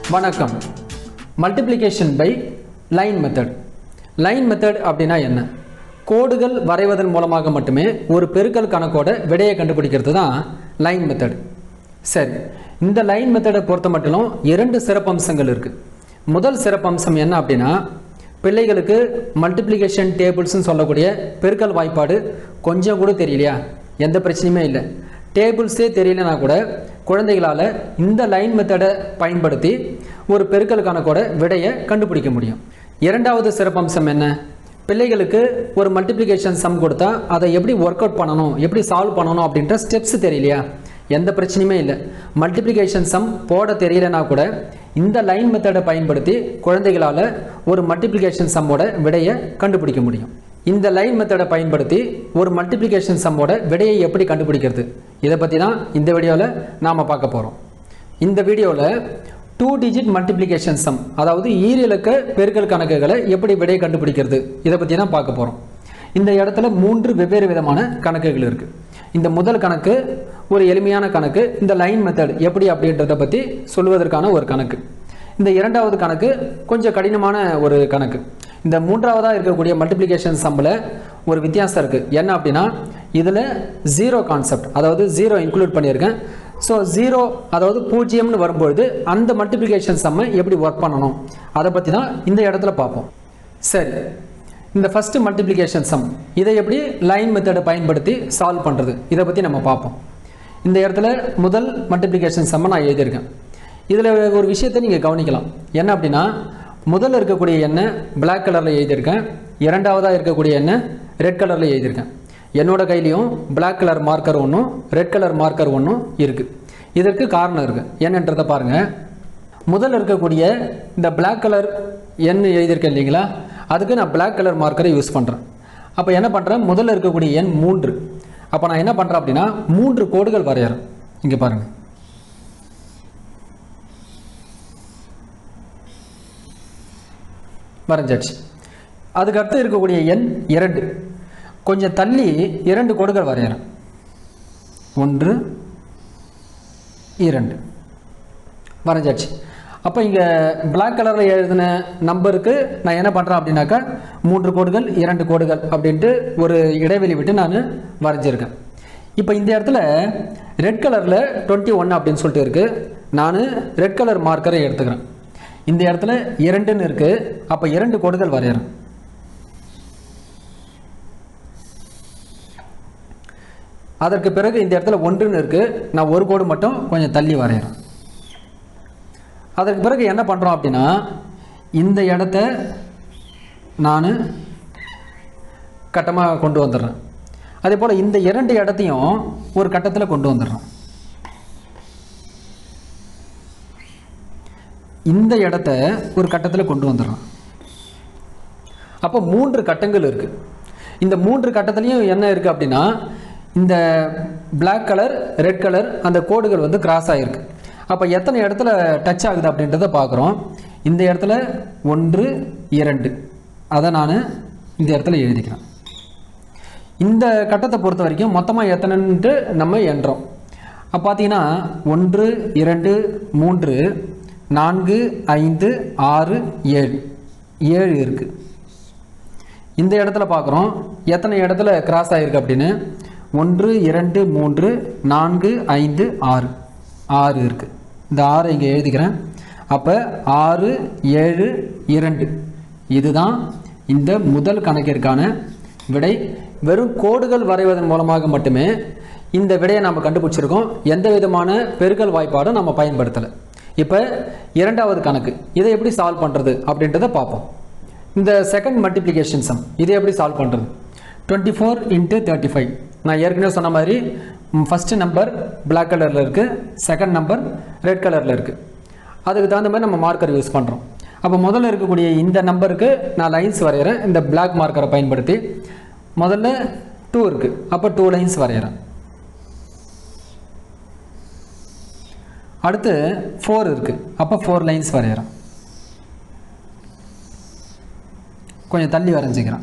வணக்கம் multiplication by line method line method அப்படின்னா என்ன கோடுகள் வரைவதன் மூலமாக மட்டுமே ஒரு பெருக்கல் கணக்கோட விடையை கண்டுபிடிக்கிறது தான் லைன் மெத்தட் சரி இந்த லைன் மெத்தடை பொறுத்த மட்டும் இரண்டு சிறப்பம்சங்கள் இருக்குது முதல் சிறப்பம்சம் என்ன அப்படின்னா பிள்ளைகளுக்கு மல்டிப்ளிகேஷன் டேபிள்ஸ்னு சொல்லக்கூடிய பெருக்கல் வாய்ப்பாடு கொஞ்சம் கூட தெரியலையா எந்த பிரச்சனையுமே இல்லை டேபிள்ஸே தெரியலனா கூட குழந்தைகளால் இந்த லைன் மெத்தடை பயன்படுத்தி ஒரு பெருக்கல் கணக்கோட விடையை கண்டுபிடிக்க முடியும் இரண்டாவது சிறப்பம்சம் என்ன பிள்ளைகளுக்கு ஒரு மல்டிப்ளிகேஷன் சம் கொடுத்தா அதை எப்படி ஒர்க் அவுட் பண்ணணும் எப்படி சால்வ் பண்ணணும் அப்படின்ற ஸ்டெப்ஸ் தெரியலையா எந்த பிரச்சனையுமே இல்லை மல்டிப்ளிகேஷன் சம் போட தெரியலனா கூட இந்த லைன் மெத்தடை பயன்படுத்தி குழந்தைகளால் ஒரு மல்டிப்ளிகேஷன் சம்மோட விடையை கண்டுபிடிக்க முடியும் இந்த லைன் மெத்தடை பயன்படுத்தி ஒரு மல்டிப்ளிகேஷன் சம்மோட விடையை எப்படி கண்டுபிடிக்கிறது இதை பற்றி தான் இந்த வீடியோவில் நாம் பார்க்க போகிறோம் இந்த வீடியோவில் டூ டிஜிட் மல்டிப்ளிகேஷன் சம் அதாவது ஈரிலக்க பெருக்கல் கணக்குகளை எப்படி விடையை கண்டுபிடிக்கிறது இதை பற்றி தான் பார்க்க போகிறோம் இந்த இடத்துல மூன்று வெவ்வேறு விதமான கணக்குகள் இருக்குது இந்த முதல் கணக்கு ஒரு எளிமையான கணக்கு இந்த லைன் மெத்தட் எப்படி அப்படின்றத பற்றி சொல்வதற்கான ஒரு கணக்கு இந்த இரண்டாவது கணக்கு கொஞ்சம் கடினமான ஒரு கணக்கு இந்த மூன்றாவதாக இருக்கக்கூடிய மல்டிப்ளிகேஷன் சம்மில் ஒரு வித்தியாசம் இருக்குது என்ன அப்படின்னா இதில் ஜீரோ கான்செப்ட் அதாவது ஜீரோ இன்க்ளூட் பண்ணியிருக்கேன் ஸோ ஜீரோ அதாவது பூஜ்ஜியம்னு வரும்பொழுது அந்த மல்டிப்ளிகேஷன் சம்மை எப்படி ஒர்க் பண்ணணும் அதை பற்றி தான் இந்த இடத்துல பார்ப்போம் சரி இந்த ஃபஸ்ட்டு மல்டிப்ளிகேஷன் சம் இதை எப்படி லைன் மெத்தடை பயன்படுத்தி சால்வ் பண்ணுறது இதை பற்றி நம்ம பார்ப்போம் இந்த இடத்துல முதல் மல்டிப்ளிகேஷன் சம்மை நான் எழுதியிருக்கேன் இதில் ஒரு விஷயத்தை நீங்கள் கவனிக்கலாம் என்ன அப்படின்னா முதல்ல இருக்கக்கூடிய எண்ணெய் பிளாக் கலரில் எழுதியிருக்கேன் இரண்டாவதாக இருக்கக்கூடிய எண்ணெய் ரெட் கலரில் எழுதியிருக்கேன் என்னோட கையிலையும் பிளாக் கலர் மார்க்கர் ஒன்றும் ரெட் கலர் மார்க்கர் ஒன்றும் இருக்குது இதற்கு காரணம் இருக்குது என்னன்றதை பாருங்கள் முதல்ல இருக்கக்கூடிய இந்த பிளாக் கலர் எண் எழுதியிருக்கேன் இல்லைங்களா அதுக்கு நான் பிளாக் கலர் மார்க்கரை யூஸ் பண்ணுறேன் அப்போ என்ன பண்ணுறேன் முதல்ல இருக்கக்கூடிய எண் மூன்று அப்போ நான் என்ன பண்ணுறேன் அப்படின்னா மூன்று கோடுகள் வரையறேன் இங்கே பாருங்கள் வரைஞ்சாச்சு அதுக்கு அடுத்து இருக்கக்கூடிய எண் இரண்டு கொஞ்சம் தள்ளி இரண்டு கோடுகள் வரையறேன் ஒன்று இரண்டு வரைஞ்சாச்சு அப்போ இங்கே பிளாக் கலரில் எழுதின நம்பருக்கு நான் என்ன பண்ணுறேன் அப்படின்னாக்கா மூன்று கோடுகள் இரண்டு கோடுகள் அப்படின்ட்டு ஒரு இடைவெளி விட்டு நான் வரைஞ்சிருக்கேன் இப்போ இந்த இடத்துல ரெட் கலரில் டுவெண்ட்டி ஒன் அப்படின்னு சொல்லிட்டு இருக்குது நான் ரெட் கலர் மார்க்கரை எடுத்துக்கிறேன் இந்த இடத்துல இரண்டுன்னு இருக்குது அப்போ இரண்டு கோடுகள் வரைகிறேன் அதற்கு பிறகு இந்த இடத்துல ஒன்றுன்னு இருக்குது நான் ஒரு கோடு மட்டும் கொஞ்சம் தள்ளி வரைகிறேன் அதற்கு பிறகு என்ன பண்ணுறோம் அப்படின்னா இந்த இடத்த நான் கட்டமாக கொண்டு வந்துடுறேன் அதே போல் இந்த இரண்டு இடத்தையும் ஒரு கட்டத்தில் கொண்டு வந்துடுறேன் இந்த இடத்த ஒரு கட்டத்தில் கொண்டு வந்துடுறோம் அப்போ மூன்று கட்டங்கள் இருக்குது இந்த மூன்று கட்டத்துலேயும் என்ன இருக்குது அப்படின்னா இந்த பிளாக் கலர் ரெட் கலர் அந்த கோடுகள் வந்து கிராஸ் ஆகிருக்கு அப்போ எத்தனை இடத்துல டச் ஆகுது அப்படின்றத பார்க்குறோம் இந்த இடத்துல ஒன்று இரண்டு அதை நான் இந்த இடத்துல எழுதிக்கிறேன் இந்த கட்டத்தை பொறுத்த வரைக்கும் மொத்தமாக எத்தனைன்ட்டு நம்ம எண்றோம் அப்போ பார்த்தீங்கன்னா ஒன்று இரண்டு மூன்று நான்கு ஐந்து ஆறு ஏழு ஏழு இருக்குது இந்த இடத்துல பார்க்குறோம் எத்தனை இடத்துல கிராஸ் ஆகிருக்கு அப்படின்னு ஒன்று இரண்டு மூன்று நான்கு ஐந்து ஆறு ஆறு இருக்குது இந்த ஆறை இங்கே எழுதிக்கிறேன் அப்போ ஆறு ஏழு இரண்டு இதுதான் இந்த முதல் கணக்கிற்கான விடை வெறும் கோடுகள் வரைவதன் மூலமாக மட்டுமே இந்த விடையை நம்ம கண்டுபிடிச்சிருக்கோம் எந்த விதமான பெருக்கல் வாய்ப்பாடும் நம்ம பயன்படுத்தலை இப்போ இரண்டாவது கணக்கு இதை எப்படி சால்வ் பண்ணுறது அப்படின்றத பார்ப்போம் இந்த செகண்ட் மல்டிப்ளிகேஷன் சம் இதை எப்படி சால்வ் பண்ணுறது twenty four into thirty five நான் ஏற்கனவே சொன்ன மாதிரி ஃபஸ்ட்டு நம்பர் பிளாக் கலரில் இருக்குது செகண்ட் நம்பர் ரெட் கலரில் இருக்குது அதுக்கு தகுந்த மாதிரி நம்ம மார்க்கர் யூஸ் பண்ணுறோம் அப்போ முதல்ல இருக்கக்கூடிய இந்த நம்பருக்கு நான் லைன்ஸ் வரைகிறேன் இந்த பிளாக் மார்க்கரை பயன்படுத்தி முதல்ல டூ இருக்குது அப்போ டூ லைன்ஸ் வரைகிறேன் அடுத்து ஃபோர் இருக்குது அப்போ ஃபோர் லைன்ஸ் வரைகிறேன் கொஞ்சம் தள்ளி வரைஞ்சிக்கிறேன்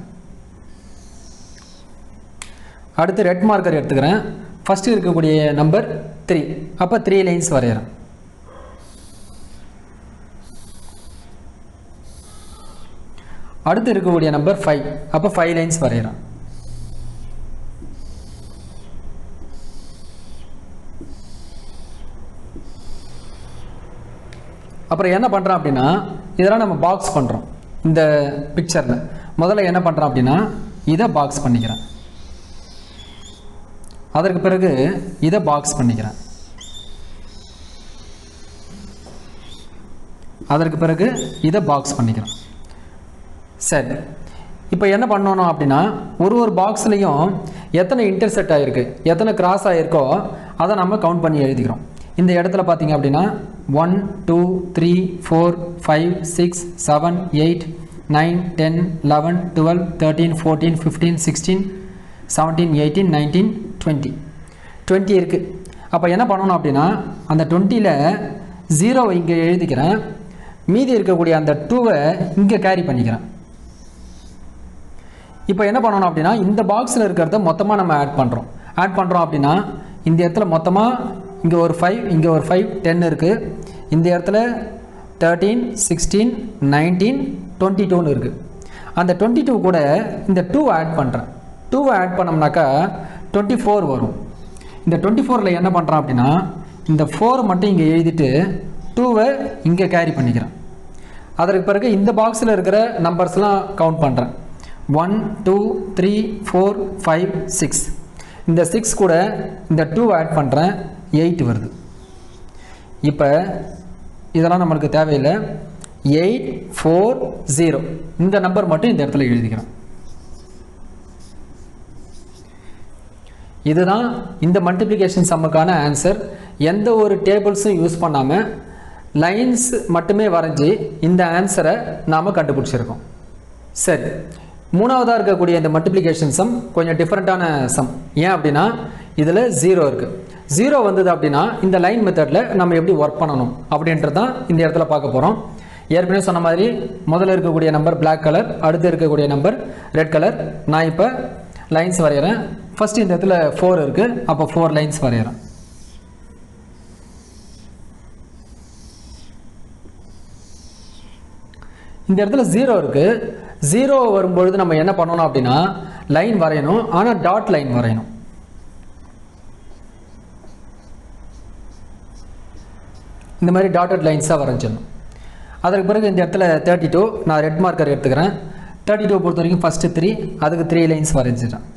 அடுத்து ரெட் மார்க்கர் எடுத்துக்கிறேன் ஃபஸ்ட்டு இருக்கக்கூடிய நம்பர் த்ரீ அப்போ த்ரீ லைன்ஸ் வரைகிறேன் அடுத்து இருக்கக்கூடிய நம்பர் ஃபைவ் அப்போ ஃபைவ் லைன்ஸ் வரைகிறேன் அப்புறம் என்ன பண்ணுறோம் அப்படின்னா இதெல்லாம் நம்ம பாக்ஸ் பண்ணுறோம் இந்த பிக்சரில் முதல்ல என்ன பண்ணுறோம் அப்படின்னா இதை பாக்ஸ் பண்ணிக்கிறேன் அதற்கு பிறகு இதை பாக்ஸ் பண்ணிக்கிறேன் அதற்கு பிறகு இதை பாக்ஸ் பண்ணிக்கிறேன் சரி இப்போ என்ன பண்ணணும் அப்படின்னா ஒரு ஒரு பாக்ஸ்லேயும் எத்தனை இன்டர்செக்ட் ஆகிருக்கு எத்தனை கிராஸ் ஆகிருக்கோ அதை நம்ம கவுண்ட் பண்ணி எழுதிக்கிறோம் இந்த இடத்துல பார்த்தீங்க அப்படின்னா one two three four five six seven eight nine ten eleven twelve thirteen fourteen fifteen sixteen seventeen eighteen nineteen twenty twenty இருக்குது அப்போ என்ன பண்ணணும் அப்படின்னா அந்த டுவெண்ட்டியில் ஜீரோவை இங்கே எழுதிக்கிறேன் மீதி இருக்கக்கூடிய அந்த டூவை இங்கே கேரி பண்ணிக்கிறேன் இப்போ என்ன பண்ணணும் அப்படின்னா இந்த பாக்ஸில் இருக்கிறத மொத்தமாக நம்ம ஆட் பண்ணுறோம் ஆட் பண்ணுறோம் அப்படின்னா இந்த இடத்துல மொத்தமாக இங்கே ஒரு ஃபைவ் இங்கே ஒரு ஃபைவ் டென் இருக்குது இந்த இடத்துல தேர்ட்டீன் சிக்ஸ்டீன் நைன்டீன் டுவெண்ட்டி டூன்னு இருக்குது அந்த டுவெண்ட்டி டூ கூட இந்த டூ ஆட் பண்ணுறேன் டூவை ஆட் பண்ணோம்னாக்கா டுவெண்ட்டி ஃபோர் வரும் இந்த டுவெண்ட்டி ஃபோரில் என்ன பண்ணுறோம் அப்படின்னா இந்த ஃபோர் மட்டும் இங்கே எழுதிட்டு டூவை இங்கே கேரி பண்ணிக்கிறேன் அதற்கு பிறகு இந்த பாக்ஸில் இருக்கிற நம்பர்ஸ்லாம் கவுண்ட் பண்ணுறேன் one two three four five six இந்த சிக்ஸ் கூட இந்த டூ ஆட் பண்ணுறேன் எயிட் வருது இப்போ இதெல்லாம் நம்மளுக்கு தேவையில்லை எயிட் ஃபோர் ஜீரோ இந்த நம்பர் மட்டும் இந்த இடத்துல எழுதிக்கிறேன் இதுதான் இந்த மல்டிப்ளிகேஷன் சம்முக்கான ஆன்சர் எந்த ஒரு டேபிள்ஸும் யூஸ் பண்ணாமல் லைன்ஸ் மட்டுமே வரைஞ்சி இந்த ஆன்சரை நாம் கண்டுபிடிச்சிருக்கோம் சரி மூணாவதாக இருக்கக்கூடிய இந்த மல்டிப்ளிகேஷன் சம் கொஞ்சம் டிஃப்ரெண்ட்டான சம் ஏன் அப்படின்னா இதில் ஜீரோ இருக்குது ஜீரோ வந்தது அப்படின்னா இந்த லைன் மெத்தடில் நம்ம எப்படி ஒர்க் பண்ணணும் அப்படின்றது தான் இந்த இடத்துல பார்க்க போகிறோம் ஏற்கனவே சொன்ன மாதிரி முதல்ல இருக்கக்கூடிய நம்பர் Black கலர் அடுத்து இருக்கக்கூடிய நம்பர் ரெட் கலர் நான் இப்போ லைன்ஸ் வரைகிறேன் ஃபர்ஸ்ட் இந்த இடத்துல ஃபோர் இருக்குது அப்போ ஃபோர் லைன்ஸ் வரைகிறேன் இந்த இடத்துல ஜீரோ இருக்குது ஜீரோ வரும்பொழுது நம்ம என்ன பண்ணணும் அப்படின்னா லைன் வரையணும் ஆனால் டாட் லைன் வரையணும் இந்த மாதிரி டாட்டட் லைன்ஸாக வரைஞ்சிடணும் அதற்கு பிறகு இந்த இடத்துல தேர்ட்டி டூ நான் ரெட் மார்க்கர் எடுத்துக்கிறேன் தேர்ட்டி டூ பொறுத்த வரைக்கும் ஃபஸ்ட்டு த்ரீ அதுக்கு த்ரீ லைன்ஸ் வரைஞ்சிடுறேன்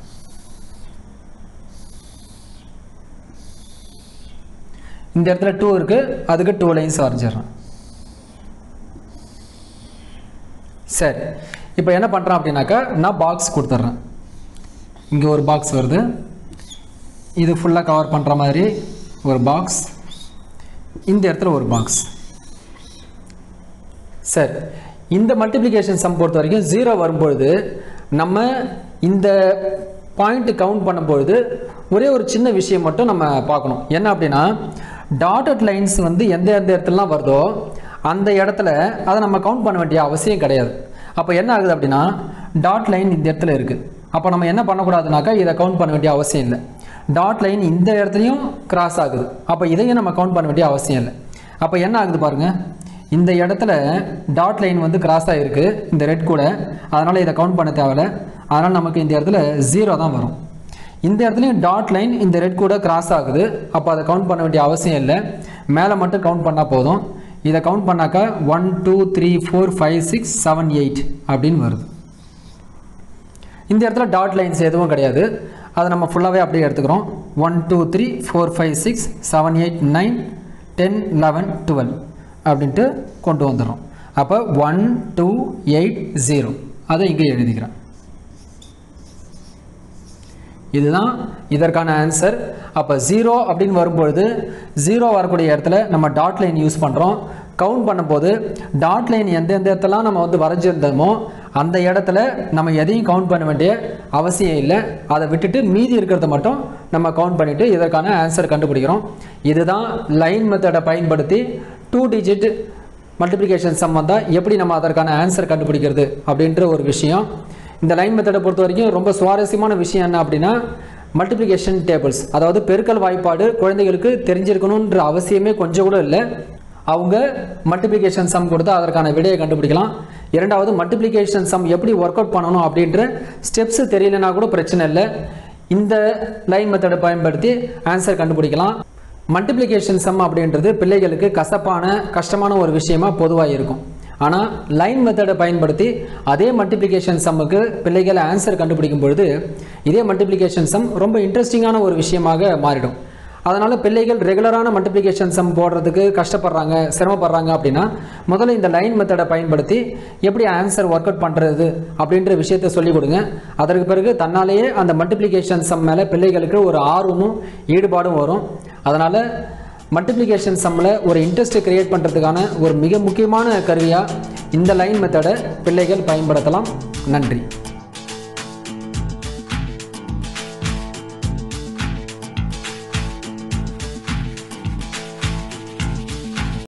இந்த இடத்துல டூ இருக்குது அதுக்கு டூ லைன்ஸ் வரைஞ்சிடுறேன் சரி இப்போ என்ன பண்ணுறேன் அப்படின்னாக்கா நான் பாக்ஸ் கொடுத்துட்றேன் இங்கே ஒரு பாக்ஸ் வருது இது ஃபுல்லாக கவர் பண்ணுற மாதிரி ஒரு பாக்ஸ் இந்த இடத்துல ஒரு பாக்ஸ் சரி இந்த மல்டிப்ளிகேஷன் சம் பொறுத்த வரைக்கும் ஜீரோ வரும்பொழுது நம்ம இந்த பாயிண்ட் கவுண்ட் பண்ணும்பொழுது ஒரே ஒரு சின்ன விஷயம் மட்டும் நம்ம பார்க்கணும் என்ன அப்படின்னா டாட்டட் லைன்ஸ் வந்து எந்த எந்த இடத்துலலாம் வருதோ அந்த இடத்துல அதை நம்ம கவுண்ட் பண்ண வேண்டிய அவசியம் கிடையாது அப்போ என்ன ஆகுது அப்படின்னா டாட் லைன் இந்த இடத்துல இருக்குது அப்போ நம்ம என்ன பண்ணக்கூடாதுனாக்கா இதை கவுண்ட் பண்ண வேண்டிய அவசியம் இல்லை டாட் லைன் இந்த இடத்துலையும் கிராஸ் ஆகுது அப்போ இதையும் நம்ம கவுண்ட் பண்ண வேண்டிய அவசியம் இல்லை அப்போ என்ன ஆகுது பாருங்கள் இந்த இடத்துல டாட் லைன் வந்து கிராஸ் ஆகிருக்கு இந்த ரெட் கூட அதனால் இதை கவுண்ட் பண்ண தேவையில்ல அதனால் நமக்கு இந்த இடத்துல ஜீரோ தான் வரும் இந்த இடத்துலையும் டாட் லைன் இந்த ரெட் கூட கிராஸ் ஆகுது அப்போ அதை கவுண்ட் பண்ண வேண்டிய அவசியம் இல்லை மேலே மட்டும் கவுண்ட் பண்ணால் போதும் இதை கவுண்ட் பண்ணாக்கா one two three four five six seven eight அப்படின்னு வருது இந்த இடத்துல டாட் லைன்ஸ் எதுவும் கிடையாது அதை நம்ம ஃபுல்லாகவே அப்படியே எடுத்துக்கிறோம் one two three four five six seven eight nine ten eleven twelve அப்படின்ட்டு கொண்டு வந்துடுறோம் அப்போ ஒன் டூ எயிட் ஜீரோ அதை இங்கே எழுதிக்கிறேன் இதுதான் இதற்கான ஆன்சர் அப்போ ஜீரோ அப்படின்னு வரும்பொழுது ஜீரோ வரக்கூடிய இடத்துல நம்ம டாட் லைன் யூஸ் பண்ணுறோம் கவுண்ட் பண்ணும்போது டாட் லைன் எந்த எந்த இடத்துலாம் நம்ம வந்து வரைஞ்சிருந்தோமோ அந்த இடத்துல நம்ம எதையும் கவுண்ட் பண்ண வேண்டிய அவசியம் இல்லை அதை விட்டுட்டு மீதி இருக்கிறத மட்டும் நம்ம கவுண்ட் பண்ணிவிட்டு இதற்கான ஆன்சர் கண்டுபிடிக்கிறோம் இதுதான் லைன் மெத்தடை பயன்படுத்தி டூ டிஜிட் மல்டிப்ளிகேஷன் சம் வந்தால் எப்படி நம்ம அதற்கான ஆன்சர் கண்டுபிடிக்கிறது அப்படின்ற ஒரு விஷயம் இந்த லைன் மெத்தடை பொறுத்த வரைக்கும் ரொம்ப சுவாரஸ்யமான விஷயம் என்ன அப்படின்னா மல்டிப்ளிகேஷன் டேபிள்ஸ் அதாவது பெருக்கல் வாய்ப்பாடு குழந்தைகளுக்கு தெரிஞ்சிருக்கணுன்ற அவசியமே கொஞ்சம் கூட இல்லை அவங்க மல்டிப்ளிகேஷன் சம் கொடுத்து அதற்கான விடையை கண்டுபிடிக்கலாம் இரண்டாவது மல்டிப்ளிகேஷன் சம் எப்படி ஒர்க் அவுட் பண்ணணும் அப்படின்ற ஸ்டெப்ஸ் தெரியலனா கூட பிரச்சனை இல்லை இந்த லைன் மெத்தடை பயன்படுத்தி ஆன்சர் கண்டுபிடிக்கலாம் மல்டிப்ளிகேஷன் சம் அப்படின்றது பிள்ளைகளுக்கு கசப்பான கஷ்டமான ஒரு விஷயமா பொதுவாக இருக்கும் ஆனால் லைன் மெத்தடை பயன்படுத்தி அதே மல்டிப்ளிகேஷன் சம்முக்கு பிள்ளைகள் ஆன்சர் கண்டுபிடிக்கும் பொழுது இதே மல்டிப்ளிகேஷன் சம் ரொம்ப இன்ட்ரெஸ்டிங்கான ஒரு விஷயமாக மாறிடும் அதனால் பிள்ளைகள் ரெகுலரான மல்டிப்ளிகேஷன் சம் போடுறதுக்கு கஷ்டப்படுறாங்க சிரமப்படுறாங்க அப்படின்னா முதல்ல இந்த லைன் மெத்தடை பயன்படுத்தி எப்படி ஆன்சர் ஒர்க் அவுட் பண்ணுறது அப்படின்ற விஷயத்தை சொல்லிக் கொடுங்க அதற்கு பிறகு தன்னாலேயே அந்த மல்டிப்ளிகேஷன் சம் மேலே பிள்ளைகளுக்கு ஒரு ஆர்வமும் ஈடுபாடும் வரும் அதனால் மல்டிப்ளிகேஷன் சம்மில் ஒரு இன்ட்ரெஸ்ட்டை கிரியேட் பண்ணுறதுக்கான ஒரு மிக முக்கியமான கருவியாக இந்த லைன் மெத்தடை பிள்ளைகள் பயன்படுத்தலாம் நன்றி